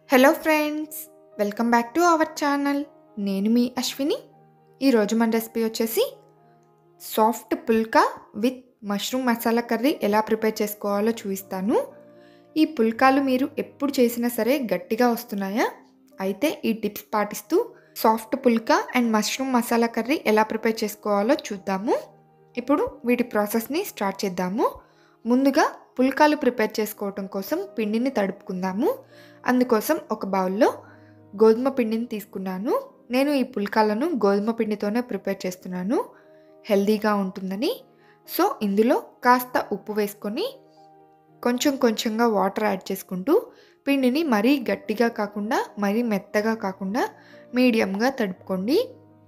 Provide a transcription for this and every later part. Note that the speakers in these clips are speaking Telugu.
hello friends welcome back to our channel నేను మీ అశ్విని ఈరోజు మన రెసిపీ వచ్చేసి soft phulka with mushroom masala curry ఎలా ప్రిపేర్ చేసుకోవాలో చూపిస్తాను ఈ పుల్కాలు మీరు ఎప్పుడు చేసినా సరే గట్టిగా వస్తున్నాయా అయితే ఈ టిప్స్ పాటిస్తూ soft phulka and mushroom masala curry ఎలా ప్రిపేర్ చేసుకోవాలో చూద్దాము ఇప్పుడు వీటి ప్రాసెస్ని స్టార్ట్ చేద్దాము ముందుగా పుల్కాలు ప్రిపేర్ చేసుకోవటం కోసం పిండిని తడుపుకుందాము అందుకోసం ఒక బౌల్లో గోధుమ పిండిని తీసుకున్నాను నేను ఈ పుల్కాలను గోధుమ పిండితోనే ప్రిపేర్ చేస్తున్నాను హెల్దీగా ఉంటుందని సో ఇందులో కాస్త ఉప్పు వేసుకొని కొంచెం కొంచెంగా వాటర్ యాడ్ చేసుకుంటూ పిండిని మరీ గట్టిగా కాకుండా మరీ మెత్తగా కాకుండా మీడియంగా తడుపుకోండి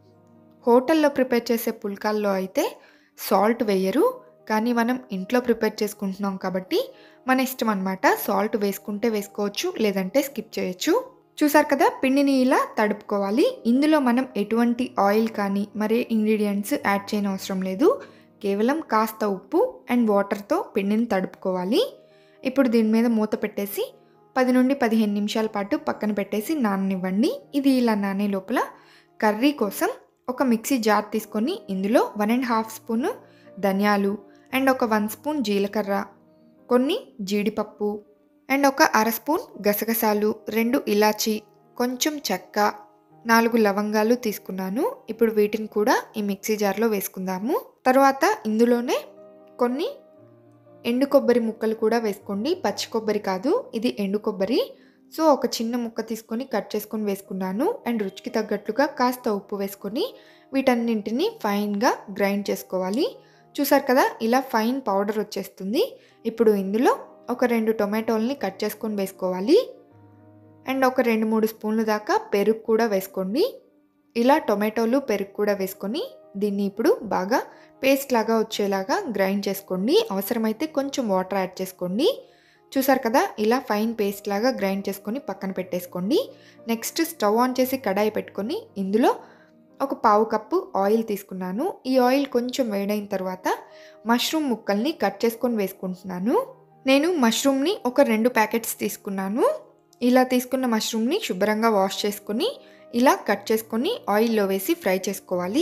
హోటల్లో ప్రిపేర్ చేసే పుల్కాల్లో అయితే సాల్ట్ వేయరు కానీ మనం ఇంట్లో ప్రిపేర్ చేసుకుంటున్నాం కాబట్టి మన ఇష్టం అనమాట సాల్ట్ వేసుకుంటే వేసుకోవచ్చు లేదంటే స్కిప్ చేయొచ్చు చూసారు కదా పిండిని ఇలా తడుపుకోవాలి ఇందులో మనం ఎటువంటి ఆయిల్ కానీ మరే ఇంగ్రీడియంట్స్ యాడ్ చేయని అవసరం లేదు కేవలం కాస్త ఉప్పు అండ్ వాటర్తో పిండిని తడుపుకోవాలి ఇప్పుడు దీని మీద మూత పెట్టేసి పది నుండి పదిహేను నిమిషాల పాటు పక్కన పెట్టేసి నాననివ్వండి ఇది ఇలా నానే లోపల కర్రీ కోసం ఒక మిక్సీ జార్ తీసుకొని ఇందులో వన్ అండ్ హాఫ్ స్పూన్ ధనియాలు అండ్ ఒక వన్ స్పూన్ జీలకర్ర కొన్ని జీడిపప్పు అండ్ ఒక అర స్పూన్ గసగసాలు రెండు ఇలాచి కొంచెం చెక్క నాలుగు లవంగాలు తీసుకున్నాను ఇప్పుడు వీటిని కూడా ఈ మిక్సీ జార్లో వేసుకుందాము తర్వాత ఇందులోనే కొన్ని ఎండు కొబ్బరి ముక్కలు కూడా వేసుకోండి పచ్చి కొబ్బరి కాదు ఇది ఎండు కొబ్బరి సో ఒక చిన్న ముక్క తీసుకొని కట్ చేసుకొని వేసుకున్నాను అండ్ రుచికి తగ్గట్లుగా కాస్త ఉప్పు వేసుకొని వీటన్నింటిని ఫైన్గా గ్రైండ్ చేసుకోవాలి చూసారు కదా ఇలా ఫైన్ పౌడర్ వచ్చేస్తుంది ఇప్పుడు ఇందులో ఒక రెండు టొమాటోల్ని కట్ చేసుకొని వేసుకోవాలి అండ్ ఒక రెండు మూడు స్పూన్లు దాకా పెరుగు కూడా వేసుకోండి ఇలా టొమాటోలు పెరుగు కూడా వేసుకొని దీన్ని ఇప్పుడు బాగా పేస్ట్ లాగా వచ్చేలాగా గ్రైండ్ చేసుకోండి అవసరమైతే కొంచెం వాటర్ యాడ్ చేసుకోండి చూసారు కదా ఇలా ఫైన్ పేస్ట్ లాగా గ్రైండ్ చేసుకొని పక్కన పెట్టేసుకోండి నెక్స్ట్ స్టవ్ ఆన్ చేసి కడాయి పెట్టుకొని ఇందులో ఒక పావు కప్పు ఆయిల్ తీసుకున్నాను ఈ ఆయిల్ కొంచెం వేడైన తర్వాత మష్రూమ్ ముక్కల్ని కట్ చేసుకొని వేసుకుంటున్నాను నేను మష్రూమ్ని ఒక రెండు ప్యాకెట్స్ తీసుకున్నాను ఇలా తీసుకున్న మష్రూమ్ని శుభ్రంగా వాష్ చేసుకొని ఇలా కట్ చేసుకొని ఆయిల్లో వేసి ఫ్రై చేసుకోవాలి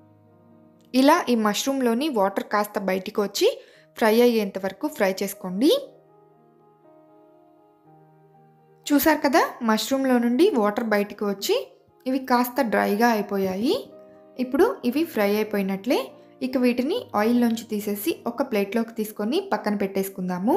ఇలా ఈ మష్రూమ్లోని వాటర్ కాస్త బయటికి వచ్చి ఫ్రై అయ్యేంత వరకు ఫ్రై చేసుకోండి చూసారు కదా మష్రూమ్లో నుండి వాటర్ బయటికి వచ్చి ఇవి కాస్త డ్రైగా అయిపోయాయి ఇప్పుడు ఇవి ఫ్రై అయిపోయినట్లే ఇక వీటిని ఆయిల్లోంచి తీసేసి ఒక ప్లేట్లోకి తీసుకొని పక్కన పెట్టేసుకుందాము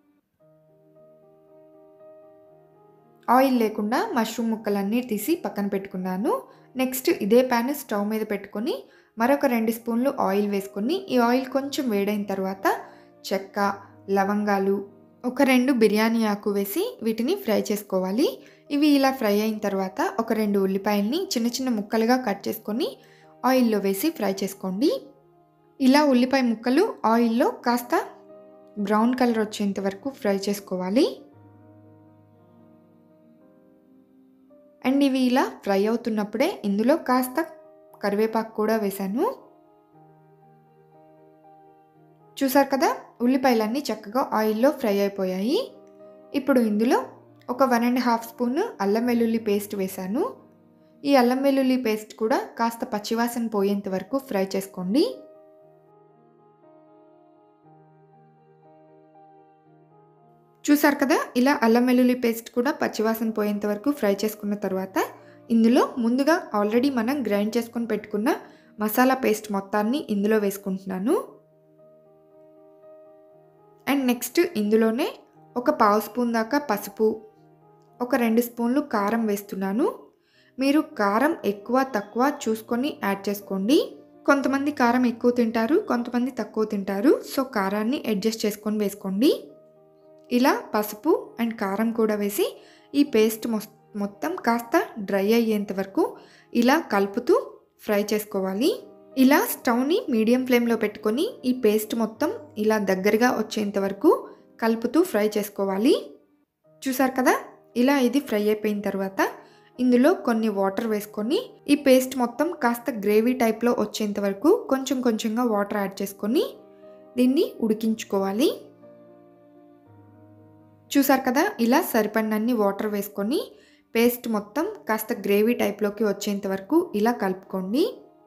ఆయిల్ లేకుండా మష్రూమ్ ముక్కలన్నీ తీసి పక్కన పెట్టుకున్నాను నెక్స్ట్ ఇదే ప్యాన్ స్టవ్ మీద పెట్టుకొని మరొక రెండు స్పూన్లు ఆయిల్ వేసుకొని ఈ ఆయిల్ కొంచెం వేడైన తర్వాత చెక్క లవంగాలు ఒక రెండు బిర్యానీ ఆకు వేసి వీటిని ఫ్రై చేసుకోవాలి ఇవి ఇలా ఫ్రై అయిన తర్వాత ఒక రెండు ఉల్లిపాయల్ని చిన్న చిన్న ముక్కలుగా కట్ చేసుకొని ఆయిల్లో వేసి ఫ్రై చేసుకోండి ఇలా ఉల్లిపాయ ముక్కలు ఆయిల్లో కాస్త బ్రౌన్ కలర్ వచ్చేంత వరకు ఫ్రై చేసుకోవాలి అండ్ ఇవి ఇలా ఫ్రై అవుతున్నప్పుడే ఇందులో కాస్త కరివేపాకు కూడా వేశాను చూసారు కదా ఉల్లిపాయలన్నీ చక్కగా ఆయిల్లో ఫ్రై అయిపోయాయి ఇప్పుడు ఇందులో ఒక వన్ అండ్ హాఫ్ స్పూన్ అల్లం వెల్లుల్లి పేస్ట్ వేశాను ఈ అల్లం వెల్లుల్లి పేస్ట్ కూడా కాస్త పచ్చివాసన పోయేంత వరకు ఫ్రై చేసుకోండి చూసారు కదా ఇలా అల్లం వెల్లుల్లి పేస్ట్ కూడా పచ్చివాసన పోయేంత వరకు ఫ్రై చేసుకున్న తర్వాత ఇందులో ముందుగా ఆల్రెడీ మనం గ్రైండ్ చేసుకొని పెట్టుకున్న మసాలా పేస్ట్ మొత్తాన్ని ఇందులో వేసుకుంటున్నాను అండ్ నెక్స్ట్ ఇందులోనే ఒక పావు స్పూన్ దాకా పసుపు ఒక రెండు స్పూన్లు కారం వేస్తున్నాను మీరు కారం ఎక్కువ తక్కువ చూసుకొని యాడ్ చేసుకోండి కొంతమంది కారం ఎక్కువ తింటారు కొంతమంది తక్కువ తింటారు సో కారాన్ని అడ్జస్ట్ చేసుకొని వేసుకోండి ఇలా పసుపు అండ్ కారం కూడా వేసి ఈ పేస్ట్ మొత్తం కాస్త డ్రై అయ్యేంత వరకు ఇలా కలుపుతూ ఫ్రై చేసుకోవాలి ఇలా స్టవ్ని మీడియం ఫ్లేమ్లో పెట్టుకొని ఈ పేస్ట్ మొత్తం ఇలా దగ్గరగా వచ్చేంత వరకు కలుపుతూ ఫ్రై చేసుకోవాలి చూసారు కదా ఇలా ఇది ఫ్రై అయిపోయిన తర్వాత ఇందులో కొన్ని వాటర్ వేసుకొని ఈ పేస్ట్ మొత్తం కాస్త గ్రేవీ టైప్లో వచ్చేంత వరకు కొంచెం కొంచెంగా వాటర్ యాడ్ చేసుకొని దీన్ని ఉడికించుకోవాలి చూసారు కదా ఇలా సరిపడినన్ని వాటర్ వేసుకొని పేస్ట్ మొత్తం కాస్త గ్రేవీ టైప్లోకి వచ్చేంత వరకు ఇలా కలుపుకోండి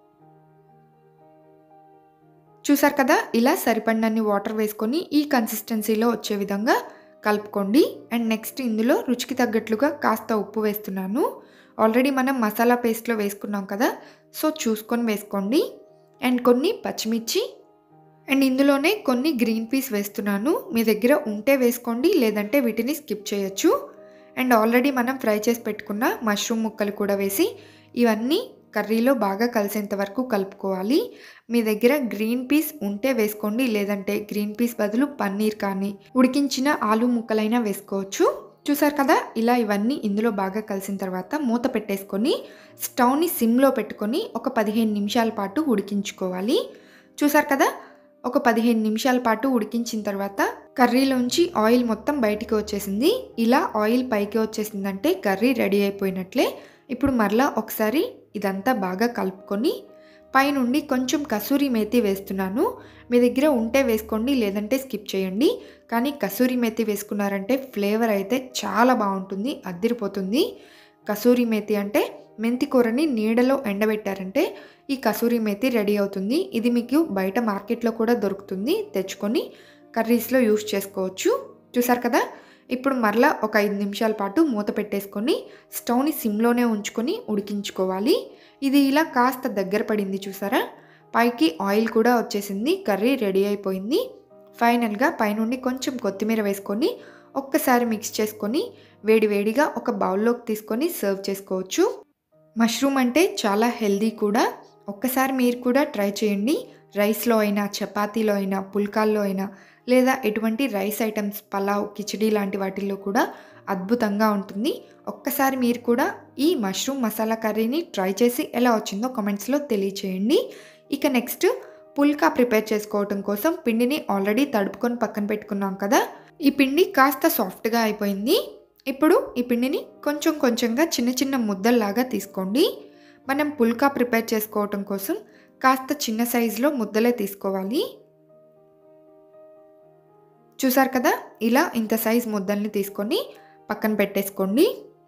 చూసారు కదా ఇలా సరిపడినన్ని వాటర్ వేసుకొని ఈ కన్సిస్టెన్సీలో వచ్చే విధంగా కలుపుకోండి అండ్ నెక్స్ట్ ఇందులో రుచికి తగ్గట్లుగా కాస్త ఉప్పు వేస్తున్నాను ఆల్రెడీ మనం మసాలా పేస్ట్లో వేసుకున్నాం కదా సో చూసుకొని వేసుకోండి అండ్ కొన్ని పచ్చిమిర్చి అండ్ ఇందులోనే కొన్ని గ్రీన్ పీస్ వేస్తున్నాను మీ దగ్గర ఉంటే వేసుకోండి లేదంటే వీటిని స్కిప్ చేయొచ్చు అండ్ ఆల్రెడీ మనం ఫ్రై చేసి పెట్టుకున్న మష్రూమ్ ముక్కలు కూడా వేసి ఇవన్నీ కర్రీలో బాగా కలిసేంత వరకు కలుపుకోవాలి మీ దగ్గర గ్రీన్ పీస్ ఉంటే వేసుకోండి లేదంటే గ్రీన్ పీస్ బదులు పన్నీర్ కానీ ఉడికించిన ఆలు ముక్కలైనా వేసుకోవచ్చు చూసారు కదా ఇలా ఇవన్నీ ఇందులో బాగా కలిసిన తర్వాత మూత పెట్టేసుకొని స్టవ్ని సిమ్లో పెట్టుకొని ఒక పదిహేను నిమిషాల పాటు ఉడికించుకోవాలి చూసారు కదా ఒక పదిహేను నిమిషాల పాటు ఉడికించిన తర్వాత కర్రీలోంచి ఆయిల్ మొత్తం బయటికి వచ్చేసింది ఇలా ఆయిల్ పైకి వచ్చేసిందంటే కర్రీ రెడీ అయిపోయినట్లే ఇప్పుడు మరలా ఒకసారి ఇదంతా బాగా కలుపుకొని పైనుండి కొంచెం కసూరి మేతి వేస్తున్నాను మీ దగ్గర ఉంటే వేసుకోండి లేదంటే స్కిప్ చేయండి కానీ కసూరి మేతి వేసుకున్నారంటే ఫ్లేవర్ అయితే చాలా బాగుంటుంది అద్దిరిపోతుంది కసూరి మేతి అంటే మెంతి కూరని నీడలో ఎండబెట్టారంటే ఈ కసూరి మేతి రెడీ అవుతుంది ఇది మీకు బయట మార్కెట్లో కూడా దొరుకుతుంది తెచ్చుకొని కర్రీస్లో యూస్ చేసుకోవచ్చు చూసారు కదా ఇప్పుడు మరలా ఒక ఐదు నిమిషాల పాటు మూత పెట్టేసుకొని స్టవ్ని సిమ్లోనే ఉంచుకొని ఉడికించుకోవాలి ఇది ఇలా కాస్త దగ్గర పడింది చూసారా పైకి ఆయిల్ కూడా వచ్చేసింది కర్రీ రెడీ అయిపోయింది ఫైనల్గా పైనుండి కొంచెం కొత్తిమీర వేసుకొని ఒక్కసారి మిక్స్ చేసుకొని వేడివేడిగా ఒక బౌల్లోకి తీసుకొని సర్వ్ చేసుకోవచ్చు మష్రూమ్ అంటే చాలా హెల్దీ కూడా ఒక్కసారి మీరు కూడా ట్రై చేయండి రైస్లో అయినా చపాతీలో అయినా పుల్కాల్లో అయినా లేదా ఎటువంటి రైస్ ఐటమ్స్ పలావ్ కిచడీ లాంటి వాటిల్లో కూడా అద్భుతంగా ఉంటుంది ఒక్కసారి మీరు కూడా ఈ మష్రూమ్ మసాలా కర్రీని ట్రై చేసి ఎలా వచ్చిందో కామెంట్స్లో తెలియచేయండి ఇక నెక్స్ట్ పుల్కా ప్రిపేర్ చేసుకోవటం కోసం పిండిని ఆల్రెడీ తడుపుకొని పక్కన పెట్టుకున్నాం కదా ఈ పిండి కాస్త సాఫ్ట్గా అయిపోయింది ఇప్పుడు ఈ పిండిని కొంచెం కొంచెంగా చిన్న చిన్న ముద్దల్లాగా తీసుకోండి మనం పుల్కా ప్రిపేర్ చేసుకోవటం కోసం కాస్త చిన్న సైజులో ముద్దలే తీసుకోవాలి చూసారు కదా ఇలా ఇంత సైజ్ ముద్దల్ని తీసుకొని పక్కన పెట్టేసుకోండి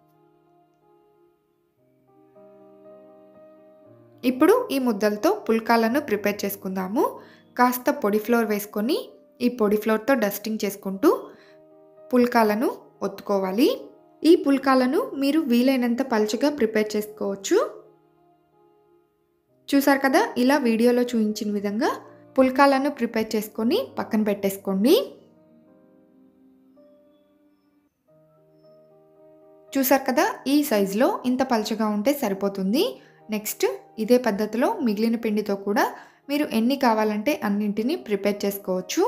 ఇప్పుడు ఈ ముద్దలతో పుల్కాలను ప్రిపేర్ చేసుకుందాము కాస్త పొడి ఫ్లోర్ వేసుకొని ఈ పొడి ఫ్లోర్తో డస్టింగ్ చేసుకుంటూ పుల్కాలను ఒత్తుకోవాలి ఈ పుల్కాలను మీరు వీలైనంత పలుచగా ప్రిపేర్ చేసుకోవచ్చు చూసారు కదా ఇలా వీడియోలో చూపించిన విధంగా పుల్కాలను ప్రిపేర్ చేసుకొని పక్కన పెట్టేసుకోండి చూసారు కదా ఈ సైజులో ఇంత పలుచగా ఉంటే సరిపోతుంది నెక్స్ట్ ఇదే పద్ధతిలో మిగిలిన పిండితో కూడా మీరు ఎన్ని కావాలంటే అన్నింటినీ ప్రిపేర్ చేసుకోవచ్చు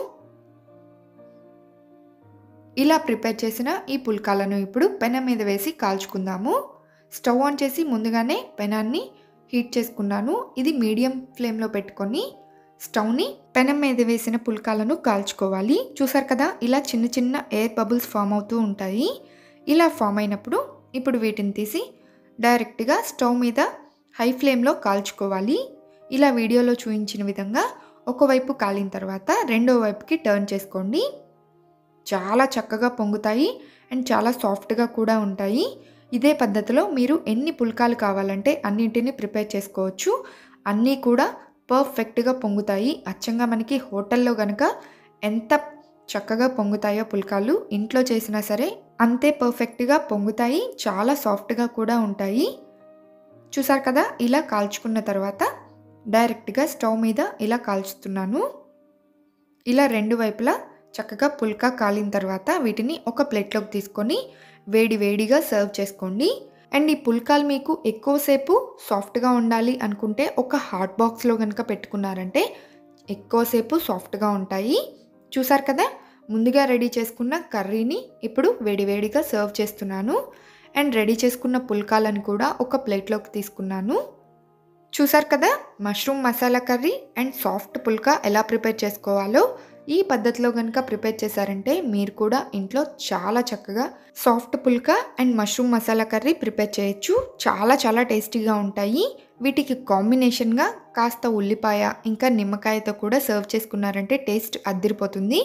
ఇలా ప్రిపేర్ చేసిన ఈ పుల్కాలను ఇప్పుడు పెనం మీద వేసి కాల్చుకుందాము స్టవ్ ఆన్ చేసి ముందుగానే పెనాన్ని హీట్ చేసుకున్నాను ఇది మీడియం ఫ్లేమ్లో పెట్టుకొని స్టవ్ని పెనం మీద వేసిన పుల్కాలను కాల్చుకోవాలి చూసారు కదా ఇలా చిన్న చిన్న ఎయిర్ బబుల్స్ ఫామ్ అవుతూ ఉంటాయి ఇలా ఫామ్ అయినప్పుడు ఇప్పుడు వీటిని తీసి డైరెక్ట్గా స్టవ్ మీద హై ఫ్లేమ్లో కాల్చుకోవాలి ఇలా వీడియోలో చూపించిన విధంగా ఒకవైపు కాలిన తర్వాత రెండో వైపుకి టర్న్ చేసుకోండి చాలా చక్కగా పొంగుతాయి అండ్ చాలా సాఫ్ట్గా కూడా ఉంటాయి ఇదే పద్ధతిలో మీరు ఎన్ని పుల్కాలు కావాలంటే అన్నింటినీ ప్రిపేర్ చేసుకోవచ్చు అన్నీ కూడా పర్ఫెక్ట్గా పొంగుతాయి అచ్చంగా మనకి హోటల్లో కనుక ఎంత చక్కగా పొంగుతాయో పుల్కాలు ఇంట్లో చేసినా సరే అంతే పర్ఫెక్ట్గా పొంగుతాయి చాలా సాఫ్ట్గా కూడా ఉంటాయి చూసారు కదా ఇలా కాల్చుకున్న తర్వాత డైరెక్ట్గా స్టవ్ మీద ఇలా కాల్చుతున్నాను ఇలా రెండు వైపులా చక్కగా పుల్కా కాలిన తర్వాత వీటిని ఒక ప్లేట్లోకి తీసుకొని వేడి వేడిగా సర్వ్ చేసుకోండి అండ్ ఈ పుల్కాలు మీకు ఎక్కువసేపు సాఫ్ట్గా ఉండాలి అనుకుంటే ఒక హాట్ బాక్స్లో కనుక పెట్టుకున్నారంటే ఎక్కువసేపు సాఫ్ట్గా ఉంటాయి చూసారు కదా ముందుగా రెడీ చేసుకున్న కర్రీని ఇప్పుడు వేడివేడిగా సర్వ్ చేస్తున్నాను అండ్ రెడీ చేసుకున్న పుల్కాలను కూడా ఒక ప్లేట్లోకి తీసుకున్నాను చూసారు కదా mushroom masala curry and soft phulka ఎలా ప్రిపేర్ చేసుకోవాలో ఈ పద్ధతిలో కనుక ప్రిపేర్ చేశారంటే మీరు కూడా ఇంట్లో చాలా చక్కగా soft phulka and mushroom masala curry prepare చేయొచ్చు చాలా చాలా టేస్టీగా ఉంటాయి వీటికి కాంబినేషన్గా కాస్త ఉల్లిపాయ ఇంకా నిమ్మకాయతో కూడా సర్వ్ చేసుకున్నారంటే టేస్ట్ అద్దిరిపోతుంది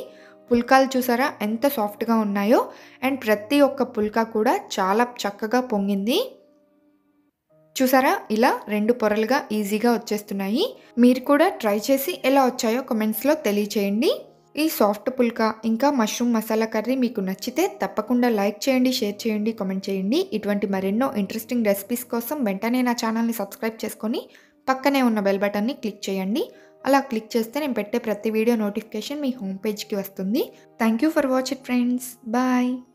పుల్కాలు చూసారా ఎంత సాఫ్ట్గా ఉన్నాయో అండ్ ప్రతి ఒక్క పుల్కా కూడా చాలా చక్కగా పొంగింది చూసారా ఇలా రెండు పొరలుగా ఈజీగా వచ్చేస్తున్నాయి మీరు కూడా ట్రై చేసి ఎలా వచ్చాయో కమెంట్స్లో తెలియచేయండి ఈ సాఫ్ట్ పుల్కా ఇంకా మష్రూమ్ మసాలా కర్రీ మీకు నచ్చితే తప్పకుండా లైక్ చేయండి షేర్ చేయండి కామెంట్ చేయండి ఇటువంటి మరెన్నో ఇంట్రెస్టింగ్ రెసిపీస్ కోసం వెంటనే నా ఛానల్ని సబ్స్క్రైబ్ చేసుకొని పక్కనే ఉన్న బెల్ బటన్ని క్లిక్ చేయండి అలా క్లిక్ చేస్తే నేను పెట్టే ప్రతి వీడియో నోటిఫికేషన్ మీ హోమ్ పేజ్కి వస్తుంది thank you for watch it friends bye